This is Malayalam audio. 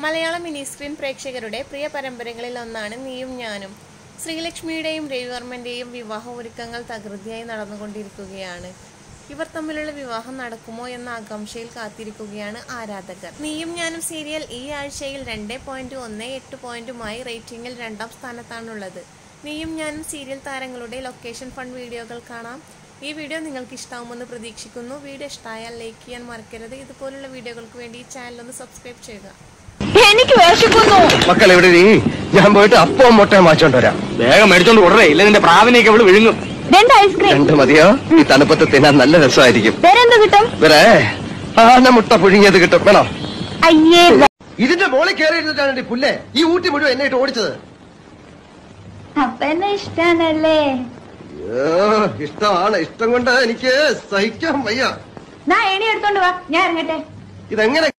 മലയാള മിനി സ്ക്രീൻ പ്രേക്ഷകരുടെ പ്രിയ പരമ്പരകളിൽ ഒന്നാണ് നീയും ഞാനും ശ്രീലക്ഷ്മിയുടെയും രവിവർമ്മന്റെയും വിവാഹ ഒരുക്കങ്ങൾ തകൃതിയായി നടന്നുകൊണ്ടിരിക്കുകയാണ് ഇവർ തമ്മിലുള്ള വിവാഹം നടക്കുമോ എന്ന ആകാംക്ഷയിൽ കാത്തിരിക്കുകയാണ് ആരാധകർ നീയും ഞാനും സീരിയൽ ഈ ആഴ്ചയിൽ രണ്ട് പോയിന്റ് ഒന്ന് എട്ട് പോയിന്റുമായി റേറ്റിംഗിൽ രണ്ടാം സ്ഥാനത്താണുള്ളത് നീയും ഞാനും സീരിയൽ താരങ്ങളുടെ ലൊക്കേഷൻ ഫണ്ട് വീഡിയോകൾ കാണാം ഈ വീഡിയോ നിങ്ങൾക്ക് ഇഷ്ടാവുമെന്ന് പ്രതീക്ഷിക്കുന്നു വീഡിയോ ഇഷ്ടമായാൽ ലൈക്ക് ചെയ്യാൻ മറക്കരുത് ഇതുപോലുള്ള വീഡിയോകൾക്ക് വേണ്ടി ഈ ചാനൽ ഒന്ന് സബ്സ്ക്രൈബ് ചെയ്യുക എനിക്ക് വിശക്കുന്നു മക്കൾ എവിടെ നീ ഞാൻ പോയിട്ട് അപ്പവും മുട്ടയും വാങ്ങിച്ചോണ്ട് വരാം വേഗം മേടിച്ചോണ്ട് ഉടനെ ഇല്ല നിന്റെ പ്രാവിനെയൊക്കെ അവള് വിഴുങ്ങും രണ്ട് ഐസ്ക്രീം രണ്ട് മതിയോ ഈ തണുപ്പത്ത് തിന്നാൻ നല്ല രസമായിരിക്കും വേറെ എന്ത് കിട്ടും വരെ ആന മുട്ട പുഴുങ്ങിയത് കിട്ടും വേണോ അയ്യേ ഇതിന്റെ മോളിൽ കയറിയിരുന്നിട്ടാണ് പുല്ലേ ഈ ഊട്ടി മുഴുവൻ എന്നെ ഇട്ട് ഓടിച്ചത് അപ്പ എന്നെ ഇഷ്ടാണല്ലേ അയ്യോ, ഇഷ്ടമാണ് ഇഷ്ടം കൊണ്ട് എനിക്ക് സഹിക്കാൻ വയ്യ നാ എണി എടുത്തോണ്ട് വാ ഞാൻ ഇറങ്ങട്ടെ ഇതെങ്ങനെ